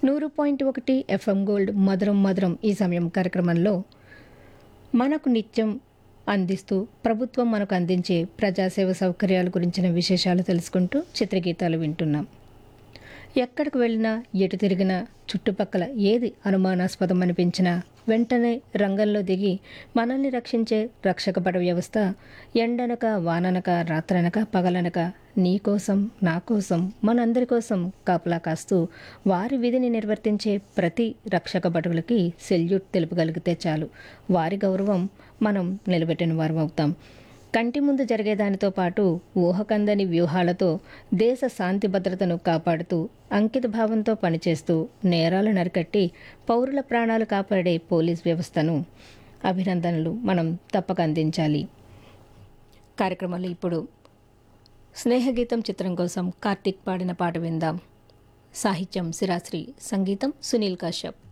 నూరు పాయింట్ ఒకటి FM gold మధురం మధురం ఈ సమయం కార్యక్రమంలో మనకు నిత్యం అందిస్తూ ప్రభుత్వం మనకు అందించే ప్రజాసేవ సౌకర్యాల గురించిన విశేషాలు తెలుసుకుంటూ చిత్రగీతాలు వింటున్నాం ఎక్కడికి వెళ్ళినా ఎటు తిరిగినా చుట్టుపక్కల ఏది అనుమానాస్పదం అనిపించినా వెంటనే రంగంలో దిగి మనల్ని రక్షించే రక్షక భట వ్యవస్థ ఎండనక వాననక రాత్రనక పగలనక నీ కోసం నా కోసం మనందరి కోసం కాపలా కాస్తూ వారి విధిని నిర్వర్తించే ప్రతి రక్షక భటులకి సెల్యూట్ తెలుపగలిగితే చాలు వారి గౌరవం మనం నిలబెట్టిన వారు అవుతాం కంటి ముందు జరిగేదానితో పాటు ఊహకందని వ్యూహాలతో దేశ శాంతి భద్రతను కాపాడుతూ అంకిత భావంతో పనిచేస్తూ నేరాలను అరికట్టి పౌరుల ప్రాణాలు కాపాడే పోలీస్ వ్యవస్థను అభినందనలు మనం తప్పక అందించాలి కార్యక్రమంలో ఇప్పుడు స్నేహగీతం చిత్రం కోసం కార్తీక్ పాడిన పాట విందాం సాహిత్యం సిరాశ్రీ సంగీతం సునీల్ కశ్యప్